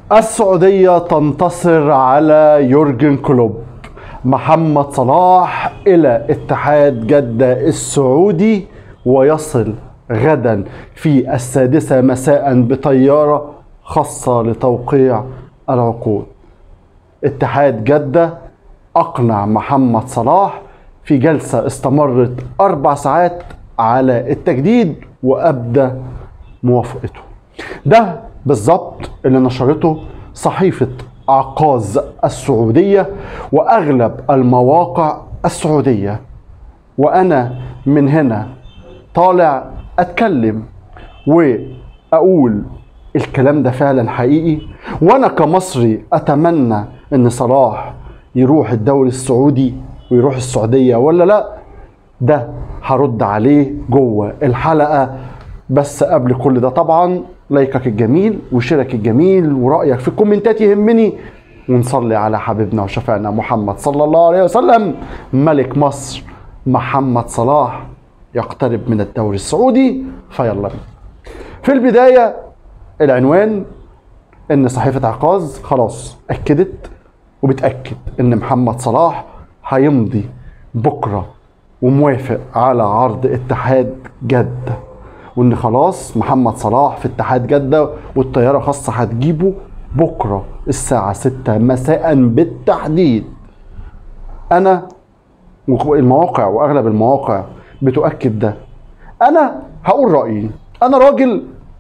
السعودية تنتصر على يورجن كلوب محمد صلاح إلى اتحاد جدة السعودي ويصل غدا في السادسة مساء بطيارة خاصة لتوقيع العقود اتحاد جدة أقنع محمد صلاح في جلسة استمرت أربع ساعات على التجديد وأبدى موافقته ده بالظبط اللي نشرته صحيفة عكاظ السعودية وأغلب المواقع السعودية وأنا من هنا طالع أتكلم وأقول الكلام ده فعلا حقيقي وأنا كمصري أتمنى إن صلاح يروح الدوري السعودي ويروح السعودية ولا لأ ده هرد عليه جوه الحلقة بس قبل كل ده طبعا لايكك الجميل وشيرك الجميل ورأيك في الكومنتات يهمني ونصلي على حبيبنا وشفعنا محمد صلى الله عليه وسلم ملك مصر محمد صلاح يقترب من الدوري السعودي فيلا بينا في البداية العنوان ان صحيفة عكاظ خلاص اكدت وبتأكد ان محمد صلاح هيمضي بكرة وموافق على عرض اتحاد جدة وان خلاص محمد صلاح في اتحاد جدة والطيارة خاصة هتجيبه بكرة الساعة 6 مساء بالتحديد انا والمواقع واغلب المواقع بتؤكد ده انا هقول رايي انا راجل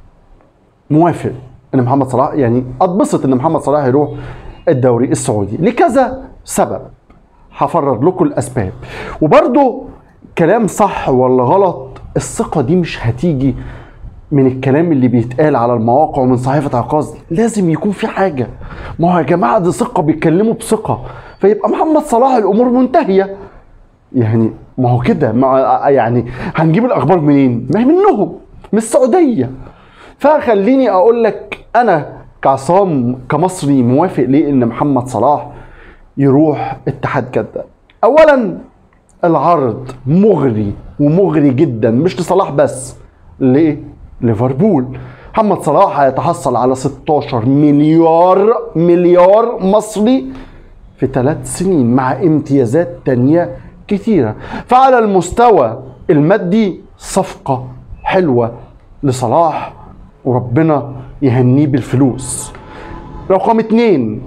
موافق ان محمد صلاح يعني اتبسط ان محمد صلاح يروح الدوري السعودي لكذا سبب هفرر لكم الاسباب وبرضه كلام صح ولا غلط الثقه دي مش هتيجي من الكلام اللي بيتقال على المواقع ومن صحيفه عكاظ لازم يكون في حاجه ما هو يا جماعه دي ثقه بيتكلموا بثقه فيبقى محمد صلاح الامور منتهيه يعني ما هو كده ما يعني هنجيب الاخبار منين؟ ما هي منهم من السعوديه فخليني اقول لك انا كعصام كمصري موافق ليه ان محمد صلاح يروح اتحاد جده اولا العرض مغري ومغري جدا مش لصلاح بس ليه ليفربول محمد صلاح هيتحصل على 16 مليار مليار مصري في ثلاث سنين مع امتيازات تانية كتيرة فعلى المستوى المادي صفقة حلوة لصلاح وربنا يهنيه بالفلوس رقم اتنين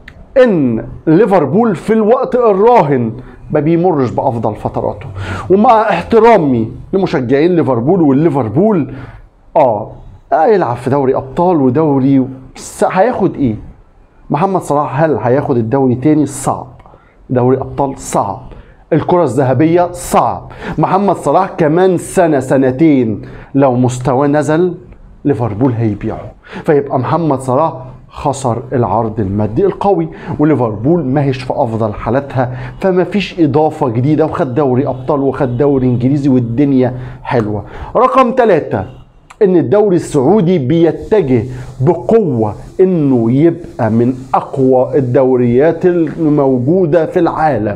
ان ليفربول في الوقت الراهن ما بيمرش بافضل فتراته ومع احترامي لمشجعين ليفربول والليفربول اه هيلعب في دوري ابطال ودوري بس هياخد ايه محمد صلاح هل هياخد الدوري تاني صعب دوري ابطال صعب الكرة الذهبية صعب محمد صلاح كمان سنة سنتين لو مستواه نزل ليفربول هيبيعه فيبقى محمد صلاح خسر العرض المادي القوي وليفربول ما هيش في افضل حالاتها فما فيش اضافه جديده وخد دوري ابطال وخد دوري انجليزي والدنيا حلوه رقم ثلاثة ان الدوري السعودي بيتجه بقوه انه يبقى من اقوى الدوريات الموجوده في العالم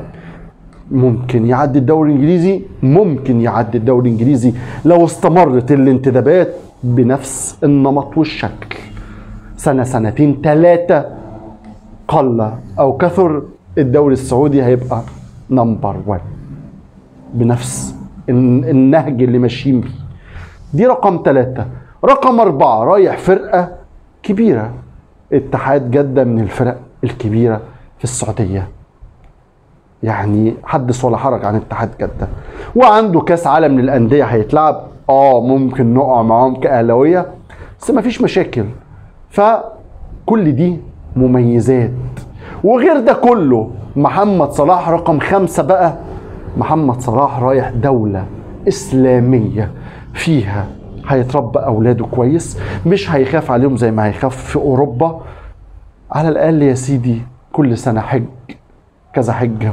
ممكن يعدي الدوري الانجليزي ممكن يعدي الدوري الانجليزي لو استمرت الانتدابات بنفس النمط والشكل سنه سنتين ثلاثه قل او كثر الدوري السعودي هيبقى نمبر 1 بنفس النهج اللي ماشيين بيه دي رقم ثلاثة رقم أربعة رايح فرقة كبيرة اتحاد جدة من الفرق الكبيرة في السعودية يعني حدث ولا حرج عن اتحاد جدة وعنده كاس عالم للأندية هيتلعب اه ممكن نقع معاهم كأهلاوية بس مفيش مشاكل فكل دي مميزات وغير ده كله محمد صلاح رقم خمسة بقى محمد صلاح رايح دولة إسلامية فيها هيتربى أولاده كويس مش هيخاف عليهم زي ما هيخاف في أوروبا على الأقل يا سيدي كل سنة حج كذا حجة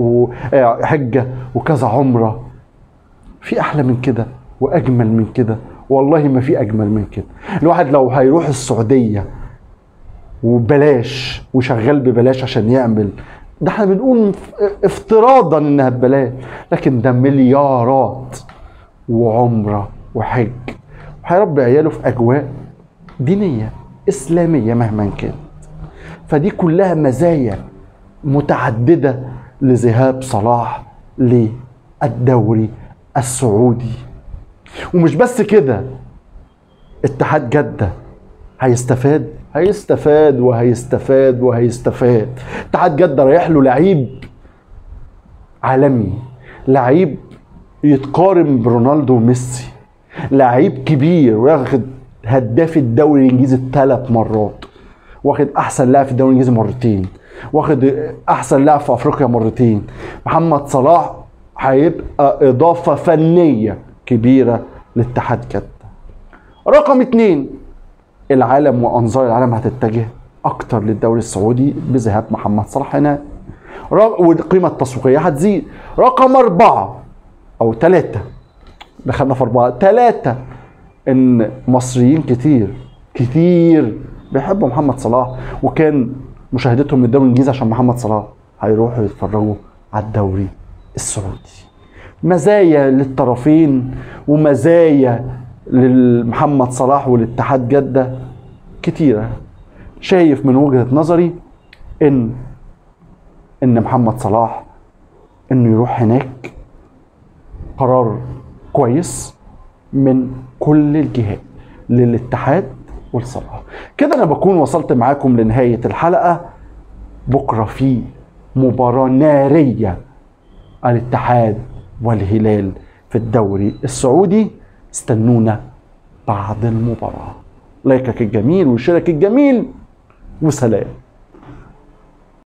وحجة وكذا عمرة في أحلى من كده وأجمل من كده والله ما في أجمل من كده الواحد لو هيروح السعودية وبلاش وشغال ببلاش عشان يعمل ده احنا بنقول افتراضا انها ببلاش لكن ده مليارات وعمره وحج وهيربي عياله في اجواء دينيه اسلاميه مهما كانت فدي كلها مزايا متعدده لذهاب صلاح للدوري السعودي ومش بس كده اتحاد جده هيستفاد هيستفاد وهيستفاد وهيستفاد اتحاد جده رايح له لعيب عالمي لعيب يتقارن برونالدو وميسي لعيب كبير واخد هداف الدوري الانجليزي ثلاث مرات واخد احسن لاعب في الدوري الانجليزي مرتين واخد احسن لاعب في افريقيا مرتين محمد صلاح هيبقى اضافه فنيه كبيره لاتحاد جده رقم اتنين العالم وانظار العالم هتتجه اكتر للدوري السعودي بذهاب محمد صلاح هناك والقيمه التسويقيه هتزيد رقم اربعه او ثلاثه دخلنا في اربعه ثلاثه ان مصريين كتير كتير بيحبوا محمد صلاح وكان مشاهدتهم للدوري الانجليزي عشان محمد صلاح هيروحوا يتفرجوا على الدوري السعودي مزايا للطرفين ومزايا لمحمد صلاح والاتحاد جدة كتيرة شايف من وجهة نظري ان ان محمد صلاح انه يروح هناك قرار كويس من كل الجهات للاتحاد والصلاح كده انا بكون وصلت معاكم لنهاية الحلقة بكرة في مباراة نارية الاتحاد والهلال في الدوري السعودي استنونا بعد المباراة لايكك الجميل وشارك الجميل وسلام